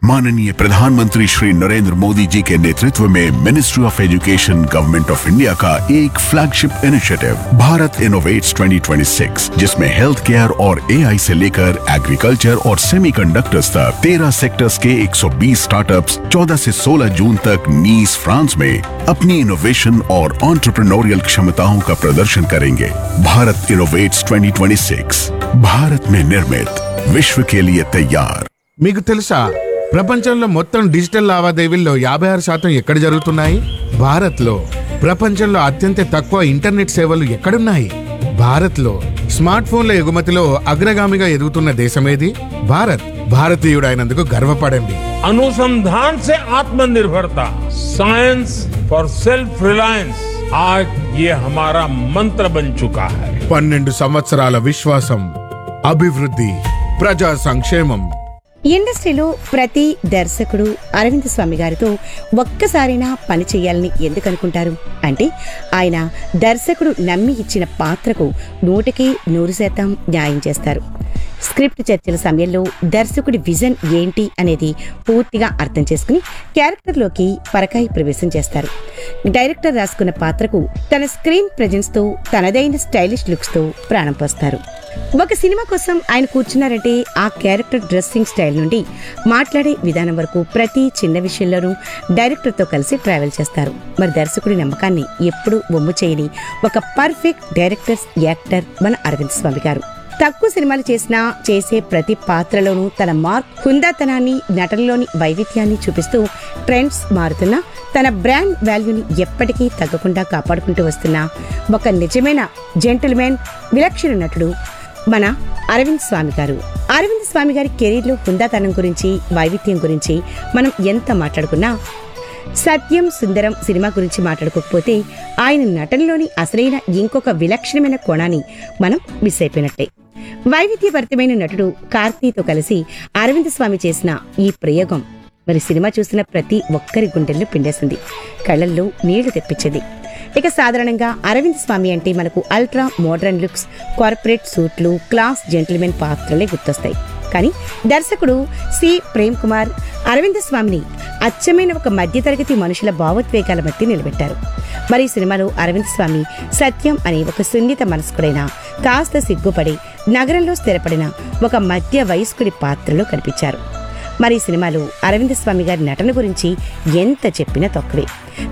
माननीय प्रधानमंत्री श्री नरेंद्र मोदी जी के नेतृत्व में ministry of education government of India का एक फ्लैगशिप इनिशिएटिव भारत इनोवेट्स 2026 जिसमें हेल्थ केयर और एआई से लेकर एग्रीकल्चर और सेमीकंडक्टर्स तक 13 सेक्टर्स के 120 स्टार्टअप्स 14 से 16 जून तक नीस फ्रांस में अपनी इनोवेशन और ऑन्टरप्रनोरियल क्षमताओं का प्रदर्शन करेंगे भारत इनोवेट्स 2026 भारत में निर्मित विश्व के लिए तैयार మీకు తెలుసా ప్రపంచంలో మొత్తం డిజిటల్ లావాదేవీల్లో యాభై ఆరు శాతం ఎక్కడ జరుగుతున్నాయి భారత్లో ప్రపంచంలో అత్యంత తక్కువ ఇంటర్నెట్ సేవలు ఎక్కడున్నాయి భారత్లో స్మార్ట్ ఫోన్ల ఎగుమతిలో అగ్రగామిగా ఎదుగుతున్న దేశమేది భారత్ భారతీయుడైనందుకు గర్వపడండి अनुसंधान से आत्मनिर्भरता साइंस फॉर सेल्फ रिलायंस आज ये हमारा मंत्र बन चुका है పన్నెండు సంవత్సరాల విశ్వాసం అభివృద్ధి ప్రజా సంక్షేమం ఇండస్ట్రీలో ప్రతి దర్శకుడు అరవింద్ స్వామి గారితో ఒక్కసారైనా పని చేయాలని ఎందుకు అనుకుంటారు అంటే ఆయన దర్శకుడు నమ్మి ఇచ్చిన పాత్రకు నూటికి నూరు శాతం న్యాయం చేస్తారు స్క్రిప్ట్ చర్చల సమయంలో దర్శకుడి విజన్ ఏంటి అనేది పూర్తిగా అర్థం చేసుకుని క్యారెక్టర్లోకి పరకాయి ప్రవేశం చేస్తారు డైరెక్టర్ రాసుకున్న పాత్రకు తన స్క్రీన్ ప్రెజెన్స్ తో తనదైన స్టైలిష్ లుక్స్ తో ప్రాణం పోస్తారు ఒక సినిమా కోసం ఆయన కూర్చున్నారంటే ఆ క్యారెక్టర్ డ్రెస్సింగ్ స్టైల్ నుండి మాట్లాడే విధానం వరకు ప్రతి చిన్న విషయంలోనూ డైరెక్టర్తో కలిసి ట్రావెల్ చేస్తారు మరి దర్శకుడి నమ్మకాన్ని ఎప్పుడూ వమ్ము చేయని ఒక పర్ఫెక్ట్ డైరెక్టర్స్ యాక్టర్ మన అరవింద్ స్వామి గారు తక్కువ సినిమాలు చేసినా చేసే ప్రతి పాత్రలోనూ తన మార్క్ హుందాతనాన్ని నటనలోని వైవిధ్యాన్ని చూపిస్తూ ట్రెండ్స్ మారుతున్న తన బ్రాండ్ వాల్యూని ఎప్పటికీ తగ్గకుండా కాపాడుకుంటూ వస్తున్న ఒక నిజమైన జెంటిల్మెన్ విలక్షణ నటుడు మన అరవింద్ స్వామి గారు అరవింద్ స్వామి గారి కెరీర్లో హుందాతనం గురించి వైవిధ్యం గురించి మనం ఎంత మాట్లాడుకున్నా సత్యం సుందరం సినిమా గురించి మాట్లాడుకోకపోతే ఆయన నటనలోని అసలైన ఇంకొక విలక్షణమైన కోణాన్ని మనం మిస్ అయిపోయినట్టే వైవిధ్యభరితమైన నటుడు కార్తీతో కలిసి అరవింద్ స్వామి చేసిన ఈ ప్రయోగం మరి సినిమా చూసిన ప్రతి ఒక్కరి గుండెల్లో పిండేసింది కళ్ళల్లో నీళ్లు తెప్పించింది ఇక సాధారణంగా అరవింద్ స్వామి అంటే మనకు అల్ట్రా మోడర్న్ లుక్స్ కార్పొరేట్ సూట్లు క్లాస్ జెంటిల్మెన్ పాత్రలే గుర్తొస్తాయి కానీ దర్శకుడు సి ప్రేమ్ కుమార్ అరవింద్ స్వామిని అచ్చమైన ఒక మధ్యతరగతి మనుషుల భావోద్వేగాల మధ్య నిలబెట్టారు మరి ఈ సినిమాలో అరవింద్ స్వామి సత్యం అనే ఒక సున్నిత మనస్కుడైన కాస్త సిగ్గుపడి నగరంలో స్థిరపడిన ఒక మధ్య వయస్కుడి పాత్రలో కనిపించారు మరి ఈ సినిమాలో అరవింద్ స్వామి గారి నటన గురించి ఎంత చెప్పినా తక్కువే